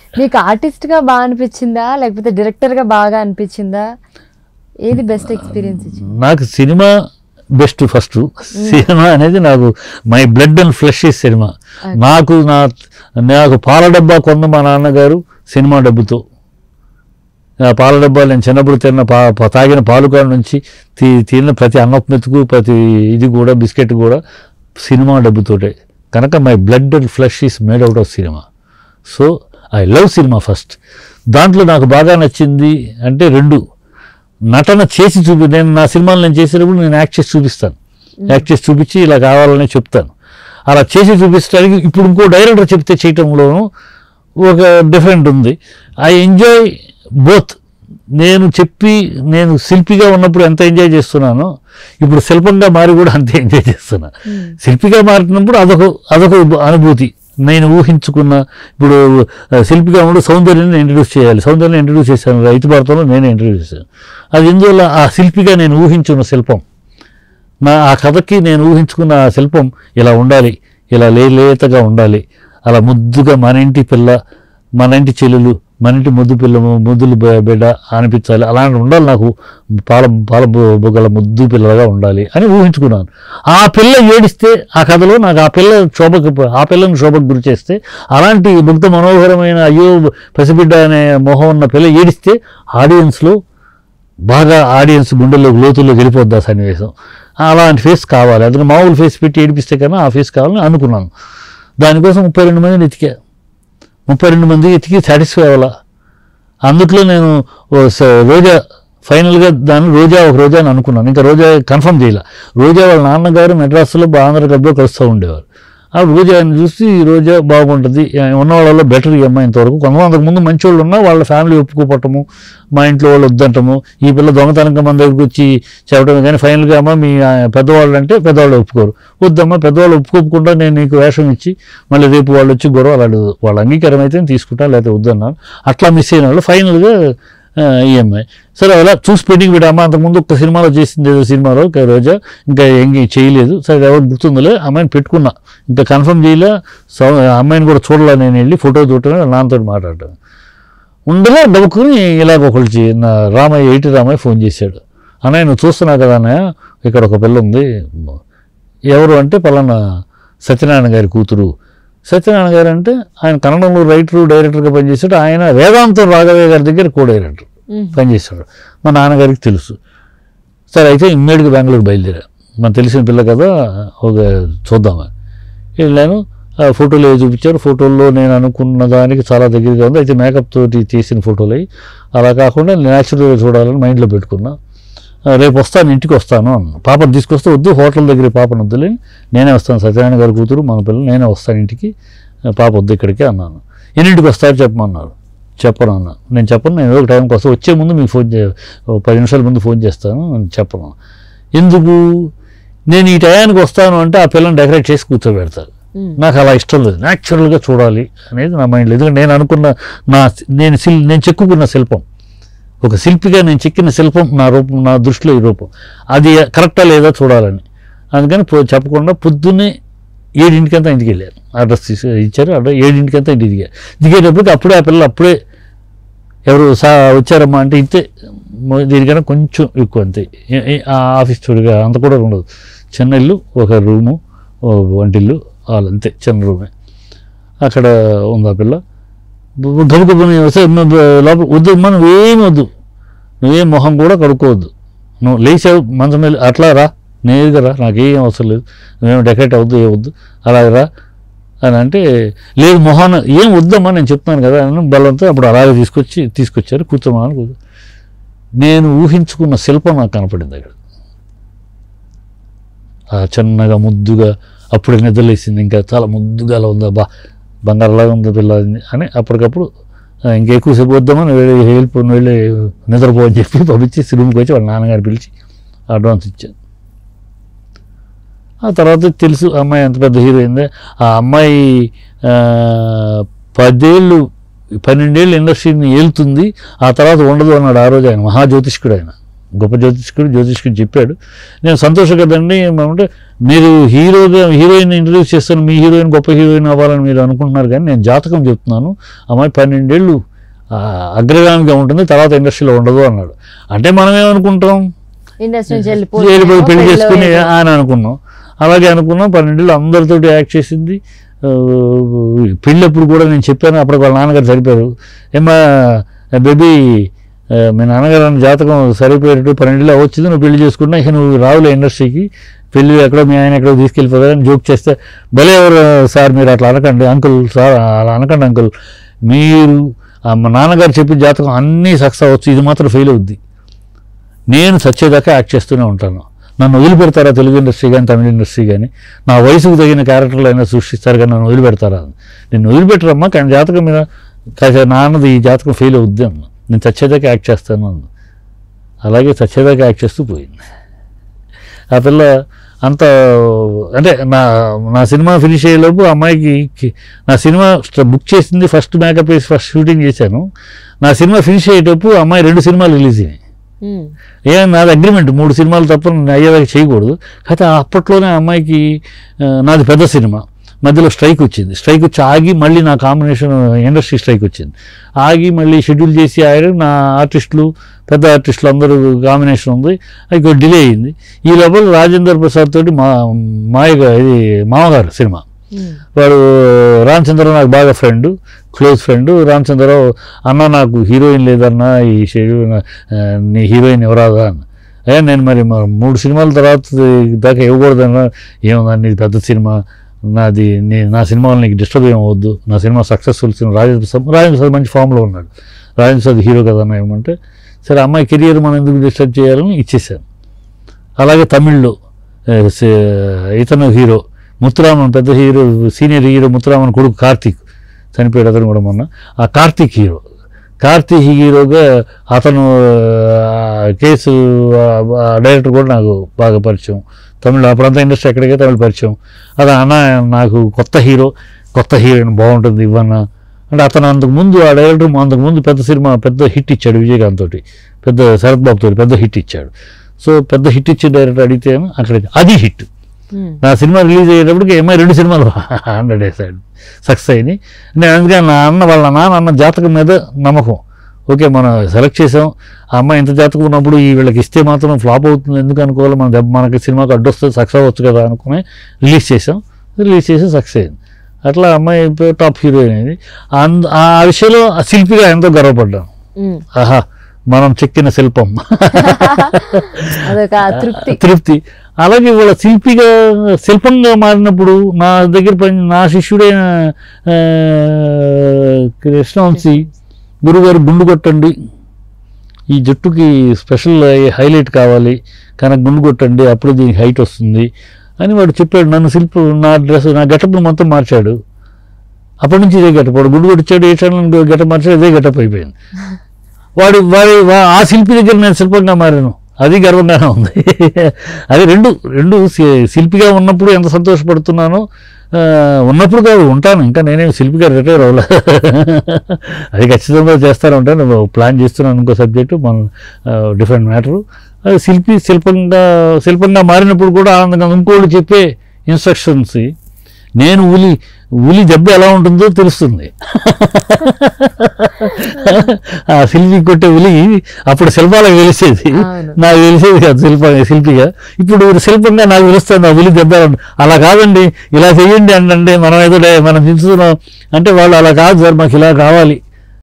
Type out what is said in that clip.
మీకు ఆర్టిస్ట్ గా బాగా అనిపించిందా లేకపోతే డైరెక్టర్ గా బాగా అనిపించిందా ఏది బెస్ట్ ఎక్స్పీరియన్స్ ఇచ్చింది నాకు సినిమా బెస్ట్ ఫస్ట్ సినిమా అనేది నాకు మై బ్లడ్ అండ్ ఫ్లెష్ ఈ సినిమా నాకు నా నాకు పాల డబ్బా కొన్న మా నాన్నగారు సినిమా డబ్బుతో ఆ పాల డబ్బా నేను చిన్నప్పుడు తిన్న పా పా- తాగిన పాలు కాడ నుంచి తి తిన్న ప్రతి అన్నపు మెతుకు ప్రతి ఇది కూడా బిస్కెట్ కూడా సినిమా డబ్బుతోటే కనుక my blood and flesh is made out of cinema so I love cinema first దాంట్లో నాకు బాగా నచ్చింది అంటే రెండు నటన చేసి చూపి నేను నా సినిమాలు నేను చేసేటప్పుడు నేను యాక్ట్ చేసి చూపిస్తాను యాక్ట్ చేసి చూపించి ఇలా కావాలని చెప్తాను అలా చేసి చూపించడానికి ఇప్పుడు ఇంకో డైరెక్టర్ చెప్తే చేయటంలోనూ ఒక డిఫరెంట్ ఉంది ఐ ఎంజాయ్ బోత్ నేను చెప్పి నేను శిల్పిగా ఉన్నప్పుడు ఎంత ఎంజాయ్ చేస్తున్నానో ఇప్పుడు శిల్పంగా మారి కూడా అంతే ఎంజాయ్ చేస్తున్నా శిల్పిగా మారినప్పుడు అదొక అదొక అనుభూతి నేను ఊహించుకున్న ఇప్పుడు ఆ, శిల్పిగా ఉన్నప్పుడు సౌందర్యాన్ని ఇంట్రడ్యూస్ చేయాలి సౌందర్యాన్ని ఇంట్రడ్యూస్ చేశాను రైతు భారతంలో నేనే ఇంట్రడ్యూస్ చేశాను అది ఎందువల్ల ఆ శిల్పిగా నేను ఊహించున్న శిల్పం నా ఆ కథకి నేను ఊహించుకున్న ఆ శిల్పం ఇలా ఉండాలి ఇలా లేలేతగా ఉండాలి అలా ముద్దుగా మన ఇంటి పిల్ల మన ఇంటి చెల్లెలు మన ఇంటి ముద్దు పిల్ల ముద్దులు బ- బిడ్డ అనిపించాలి అలాంటి ఉండాలి నాకు పాల పాల బు- బుగ్గల ముద్దు పిల్లగా ఉండాలి అని ఊహించుకున్నాను ఆ పిల్ల ఏడిస్తే ఆ కథలో నాకు ఆ పిల్ల శోభకు ఆ పిల్లని శోభకు గురి చేస్తే అలాంటి ముగ్ధ మనోహరమైన అయ్యో పసిబిడ్డ అనే మొహం ఉన్న పిల్ల ఏడిస్తే ఆడియన్స్లో బాగా ఆడియన్స్ గుండెల్లో లోతుల్లో వెళ్ళిపోద్ది ఆ సన్నివేశం అలాంటి ఫేస్ కావాలి అందుకని మామూలు ఫేస్ పెట్టి ఏడిపిస్తే కన్నా ఆ ఫేస్ కావాలని అనుకున్నాను దానికోసం ముప్పై రెండు మందిని ఎతికా ముప్పై రెండు మంది ఎతికి సాటిస్ఫై అవ్వాలా అందుట్లో నేను ఓ స- రోజా ఫైనల్గా దాన్ని రోజా ఒక రోజా అని అనుకున్నాను ఇంకా రోజా కన్ఫర్మ్ చేయాల రోజా వాళ్ళ నాన్నగారు మెడ్రాస్లో ఆంధ్ర క్లబ్లో కలుస్తూ ఉండేవారు ఆ రోజా ఆయన చూసి ఈ రోజా బాగుంటుంది ఆ, ఉన్న వాళ్ళలో బెటర్ ఈ అమ్మాయి ఇంతవరకు కొంతమంది అంతకుముందు మంచి వాళ్ళు ఉన్నా వాళ్ళ ఫ్యామిలీ ఒప్పుకోపట్టము మా ఇంట్లో వాళ్ళు వద్దంటము ఈ పిల్ల దొంగతనంగా మన దగ్గరికి వచ్చి చెప్పడం కానీ ఫైనల్గా అమ్మ మీ ఆ, పెద్దవాళ్ళు అంటే పెద్దవాళ్ళు ఒప్పుకోరు వద్దమ్మా పెద్దవాళ్ళు ఒప్పుకోకుండా నేను నీకు వేషం ఇచ్చి మళ్ళీ రేపు వాళ్ళు వచ్చి గొడవ అలాంటి వాళ్ళ అంగీకారం అయితే నేను తీసుకుంటా లేకపోతే వద్దన్నాను అట్లా మిస్ అయిన వాళ్ళు ఫైనల్గా ఈఎంఐ సరే అలా చూసి పెళ్లికి పెట్టామా అంతకుముందు ఒక సినిమాలో చేసింది ఏదో సినిమాలో ఒక రోజా ఇంకా ఎంగి చేయలేదు సరే ఎవరు గుర్తుందిలే అమ్మాయిని పెట్టుకున్నా ఇంకా కన్ఫర్మ్ చేయలే సో అమ్మాయిని కూడా చూడలే నేను వెళ్ళి ఫోటో చూడటమే నాన్నతో మాట్లాడటం ఉండలే డబ్బుకుని ఇలాగ ఒకళ్ళు చే- నా రామయ్య ఎయిటి రామయ్య ఫోన్ చేశాడు అన్నయ్య నువ్వు చూస్తున్నావు కదా అన్నయ్య ఇక్కడ ఒక పిల్ల ఉంది ఎవరు అంటే పలానా సత్యనారాయణ గారి కూతురు సత్యనారాయణ గారు అంటే ఆయన కన్నడంలో రైటరు డైరెక్టర్గా పనిచేశాడు ఆయన వేదాంతం రాఘవయ్య గారి దగ్గర కో డైరెక్టర్ పనిచేశాడు మా నాన్నగారికి తెలుసు సరే అయితే ఇమ్మీడియట్గా బెంగళూరు బయలుదేరా మన తెలిసిన పిల్ల కదా ఒక చూద్దామని వెళ్ళాను ఆ ఫోటోలు ఏవి చూపించారు ఫోటోల్లో నేను అనుకున్న దానికి చాలా దగ్గరగా ఉంది అయితే మేకప్ తోటి తీసిన ఫోటోలు అవి అలా కాకుండా న్యాచురల్గా చూడాలని మైండ్లో పెట్టుకున్నా ఆ, రేపు వస్తాను ఇంటికి వస్తాను అన్న పాపను తీసుకొస్తే వద్దు హోటల్ దగ్గర పాపను వద్దులే నేనే వస్తాను సత్యనారాయణ గారి కూతురు మన పిల్లలు నేనే వస్తాను ఇంటికి ఆ, పాప వద్దు ఇక్కడికి అన్నాను ఎన్నింటికి వస్తారు చెప్పమన్నారు చెప్పను అన్న నేను చెప్పను నేను ఏదో ఒక టైంకి వస్తాను వచ్చే ముందు మీకు ఫోన్ చే ఓ పది నిమిషాల ముందు ఫోన్ చేస్తాను నేను చెప్పను ఎందుకు నేను ఈ టయానికి వస్తాను అంటే ఆ పిల్లని డెకరేట్ చేసి కూర్చోబెడతారు నాకు అలా ఇష్టం లేదు న్యాచురల్గా చూడాలి అనేది నా మైండ్లో ఎందుకంటే నేను అనుకున్న నా నేను శిల్ నేను చెక్కుకున్న శిల్పం ఒక శిల్పిగా నేను చెక్కిన శిల్పం నా రూపం నా దృష్టిలో ఈ రూపం అది కరెక్టా లేదా చూడాలని అందుకని పో చెప్పకుండా పొద్దున్నే ఏడింటికంతా ఇంటికి వెళ్ళాను అడ్రస్ తీసి ఇచ్చారు అడ్రస్ ఏడింటికంతా ఇంటికి దిగారు దిగేటప్పటికి అప్పుడే ఆ పిల్లలు అప్పుడే ఎవరు సా వచ్చారమ్మా అంటే ఇంతే మొ- దీనికన్నా కొంచెం ఎక్కువ అంతే ఏ- ఏ- ఆ ఆఫీస్ చూడగా అంత కూడా ఉండదు చిన్న ఇల్లు ఒక రూము ఓ వంటిల్లు వాళ్ళు అంతే చిన్న రూమే అక్కడ ఉంది ఆ పిల్ల గబుగబుని వస్తే మ- బ- లోపల వద్దు అమ్మా నువ్వేమి వద్దు నువ్వేం మొహం కూడా కడుక్కోవద్దు నువ్వు లేచావు మంచం మీద అట్లా రా నేరుగా రా నాకేం అవసరం లేదు నువ్వేం డెకరేట్ అవద్దు ఏ వద్దు అలాగే రా అని అంటే లేదు మొహాన ఏం వద్దమ్మా నేను చెప్తున్నాను కదా అని బలంతో అప్పుడు అలాగే తీసుకొచ్చి తీసుకొచ్చారు కూర్చోమని కూర్చో నేను ఊహించుకున్న శిల్పం నాకు కనపడింది అక్కడ ఆ చిన్నగా ముద్దుగా అప్పుడు నిద్రలేసింది ఇంకా చాలా ముద్దుగా అలా ఉందా బా బంగారంలాగా ఉంది పిల్ల అని- అని అప్పటికప్పుడు ఆ, ఇంకెక్కువసేపు వద్దామని వెళ్ళి వెళ్ళిపో వెళ్ళి నిద్రపో అని చెప్పి పంపించి రూమ్కి వచ్చి వాళ్ళ నాన్నగారు పిలిచి అడ్వాన్స్ ఇచ్చాను ఆ తర్వాత తెలుసు అమ్మాయి ఎంత పెద్ద హీరోయిందే ఆ అమ్మాయి ఆ, పదేళ్ళు పన్నెండేళ్ళు ఇండస్ట్రీని ఏలుతుంది ఆ తర్వాత ఉండదు అన్నాడు ఆ రోజు ఆయన మహాజ్యోతిష్కుడు ఆయన గొప్ప జ్యోతిష్కుడు జ్యోతిష్కుడు చెప్పాడు నేను సంతోషం కదండి అంటే మీరు హీరోగా హీరోయిన్ ఇంట్రడ్యూస్ చేస్తాను మీ హీరోయిన్ గొప్ప హీరోయిన్ అవ్వాలని మీరు అనుకుంటున్నారు కానీ నేను జాతకం చెప్తున్నాను అమ్మాయి పన్నెండేళ్ళు ఆ, అగ్రగామిగా ఉంటుంది తర్వాత ఇండస్ట్రీలో ఉండదు అన్నాడు అంటే మనం ఏమనుకుంటాం ఇండస్ట్రీ నుంచి వెళ్ళిపోయి వెళ్ళిపోయి పెళ్లి చేసుకుని అని అనుకున్నాం అలాగే అనుకున్నాం పన్నెండేళ్ళు అందరితోటి యాక్ట్ చేసింది ఆ, పెళ్ళప్పుడు కూడా నేను చెప్పాను అప్పుడు వాళ్ళ నాన్నగారు సరిపోయారు ఏమా బేబీ ఆ, మీ నాన్నగారు అన్న జాతకం సరిపోయేటట్టు పన్నెండేళ్ళు వచ్చింది నువ్వు పెళ్లి చేసుకున్నా ఇక నువ్వు రావులే ఇండస్ట్రీకి పెళ్ళి ఎక్కడో మీ ఆయన ఎక్కడో తీసుకెళ్ళిపోతారని జోక్ చేస్తే భలే ఎవరు సార్ మీరు అట్లా అనకండి అంకుల్ సార్ అలా అనకండి అంకుల్ మీరు ఆ, మా నాన్నగారు చెప్పిన జాతకం అన్నీ సక్సెస్ అవ్వచ్చు ఇది మాత్రం ఫెయిల్ అవుద్ది నేను చచ్చేదాకా యాక్ట్ చేస్తూనే ఉంటాను నన్ను వదిలిపెడతారా తెలుగు ఇండస్ట్రీ కానీ తమిళ ఇండస్ట్రీ కానీ నా వయసుకు తగిన క్యారెక్టర్లు అయినా సృష్టిస్తారు కానీ నన్ను వదిలిపెడతారా నేను వదిలిపెట్టరమ్మా కానీ జాతకం మీద కాస్త నాన్నది ఈ జాతకం ఫెయిల్ అవుద్ది అన్న నేను చచ్చేదాకా యాక్ట్ చేస్తాను అంది అలాగే చచ్చేదాకా యాక్ట్ చేస్తూ పోయింది ఆ పిల్ల అంత అంటే నా నా సినిమా ఫినిష్ అయ్యేలోపు ఆ అమ్మాయికి కి- నా సినిమా స్ట- బుక్ చేసింది ఫస్ట్ మేకప్ వేసి ఫస్ట్ షూటింగ్ చేశాను నా సినిమా ఫినిష్ అయ్యేటప్పుడు ఆ అమ్మాయి రెండు సినిమాలు రిలీజ్ అయినాయి ఏ నాది అగ్రిమెంట్ మూడు సినిమాలు తప్ప నేను అయ్యేదాకా చేయకూడదు అయితే అప్పట్లోనే ఆ అమ్మాయికి ఆ, నాది పెద్ద సినిమా మధ్యలో స్ట్రైక్ వచ్చింది స్ట్రైక్ వచ్చి ఆగి మళ్ళీ నా కాంబినేషన్ ఇండస్ట్రీ స్ట్రైక్ వచ్చింది ఆగి మళ్ళీ షెడ్యూల్ చేసి ఆయన నా ఆర్టిస్టులు పెద్ద ఆర్టిస్టులు అందరూ కాంబినేషన్ ఉంది అది కొంచెం డిలే అయింది ఈ లోపల రాజేందర్ ప్రసాద్ తోటి మా మాయగా ఇది మామగారు సినిమా వాడు రామచంద్రరావు నాకు బాగా ఫ్రెండ్ క్లోజ్ ఫ్రెండ్ రామచంద్రరావు అన్న నాకు హీరోయిన్ లేదన్నా ఈ షెడ్యూల్ నీ హీరోయిన్ ఎవరాదా అన్న అయ్యా నేను మరి మ- మూడు సినిమాల తర్వాత దాకా ఇవ్వకూడదన్నా ఏమన్నా నీది పెద్ద సినిమా నాది నీ నా సినిమా వల్ల నీకు డిస్టర్బ్ ఏమవద్దు నా cinema successful cinema Rajendra Prasad Rajendra Prasad మంచి ఫామ్లో ఉన్నాడు రాజేంద్ర ప్రసాద్ హీరో కదన్నా ఏమంటే సరే అమ్మాయి కెరియర్ మనం ఎందుకు డిస్టర్బ్ చేయాలని ఇచ్చేసాను అలాగే తమిళ్లో ఆ, సే- ఇతను హీరో ముత్తురామన్ పెద్ద హీరో సీనియర్ హీరో ముత్తురామన్ కొడుకు కార్తీక్ చనిపోయాడు అతను కూడా మొన్న ఆ కార్తీక్ హీరో కార్తీక్ హీరోగా అతను ఆ, కేసు ఆ, ఆ డైరెక్టర్ కూడా నాకు బాగా పరిచయం తమిళ అప్పుడంతా ఇండస్ట్రీ ఎక్కడికే తమిళ పరిచయం అదే అన్న నాకు కొత్త హీరో కొత్త హీరోయిన్ బాగుంటుంది ఇవ్వన్నా అంటే అతను అంతకు ముందు ఆ డైరెక్టర్ అంతకు ముందు పెద్ద సినిమా పెద్ద హిట్ ఇచ్చాడు విజయకాంత్ తోటి పెద్ద శరత్ బాబు తోటి పెద్ద హిట్ ఇచ్చాడు సో పెద్ద హిట్ ఇచ్చే డైరెక్టర్ అడిగితే అక్కడ అది హిట్ నా సినిమా రిలీజ్ అయ్యేటప్పటికి ఏమై రెండు సినిమాలు హండ్రెడ్ వేసాడు సక్సెస్ అయినాయి నేను అందుకని నా అన్న వాళ్ళ నాన్న అన్న జాతకం మీద నమ్మకం ఓకే మనం సెలెక్ట్ చేసాం ఆ అమ్మాయి ఇంత జాతకం ఉన్నప్పుడు ఈ వీళ్ళకి ఇస్తే మాత్రం ఫ్లాప్ అవుతుంది ఎందుకు అనుకోవాలి మన దెబ్బ మనకి సినిమాకి అడ్డొస్తే సక్సెస్ అవ్వచ్చు కదా అనుకుని రిలీజ్ చేసాం రిలీజ్ చేసి సక్సెస్ అయింది అట్లా అమ్మాయి టాప్ హీరోయిన్ అయింది అంద ఆ విషయంలో ఆ శిల్పిగా ఎంతో గర్వపడ్డాను ఆహా మనం చెక్కిన శిల్పం అదొక తృప్తి తృప్తి అలాగే వాళ్ళ శిల్పిగా శిల్పంగా మారినప్పుడు నా దగ్గర పని నా శిష్యుడైన ఆ, కృష్ణవంశీ గురుగారు గుండు కొట్టండి ఈ జుట్టుకి స్పెషల్ హైలైట్ కావాలి కనుక గుండు కొట్టండి అప్పుడు దీనికి హైట్ వస్తుంది అని వాడు చెప్పాడు నన్ను శిల్ప నా డ్రెస్ నా గెటప్ను మొత్తం మార్చాడు అప్పటి నుంచి ఇదే గెటప్ వాడు గుండు కొట్టించాడు ఏ ఛానల్ గెటప్ మార్చాడు ఇదే గెటప్ అయిపోయింది వాడు వాడి వా- ఆ శిల్పి దగ్గర నేను శిల్పంగా మారాను అది గర్వంగానే ఉంది అది రెండు రెండు శి- శిల్పిగా ఉన్నప్పుడు ఎంత సంతోషపడుతున్నానో ఆ, ఉన్నప్పుడు కాదు ఉంటాను ఇంకా నేనేం శిల్పిగా రిటైర్ అవ్వలే అది ఖచ్చితంగా చేస్తాను ఉంటాను ప్లాన్ చేస్తున్నాను ఇంకో సబ్జెక్టు మన డిఫరెంట్ మ్యాటరు అది శిల్పి శిల్పంగా శిల్పంగా మారినప్పుడు కూడా ఆనందంగా ఇంకోళ్ళు చెప్పే ఇన్స్ట్రక్షన్స్ నేను ఉలి ఉలి దెబ్బ ఎలా ఉంటుందో తెలుస్తుంది ఆ శిల్పి కొట్టే ఉలి అప్పుడు శిల్పాలకు తెలిసేది అవును. నాకు తెలిసేది కాదు శిల్ప శిల్పిగా ఇప్పుడు శిల్పంగా నాకు తెలుస్తుంది ఆ ఉలి దెబ్బ ఎలా ఉంటుంది. అలా కాదండి ఇలా చెయ్యండి అంటే మనం ఏదో డే- మనం దించుతున్నాం అంటే వాళ్ళు అలా కాదు సార్ మాకు ఇలా కావాలి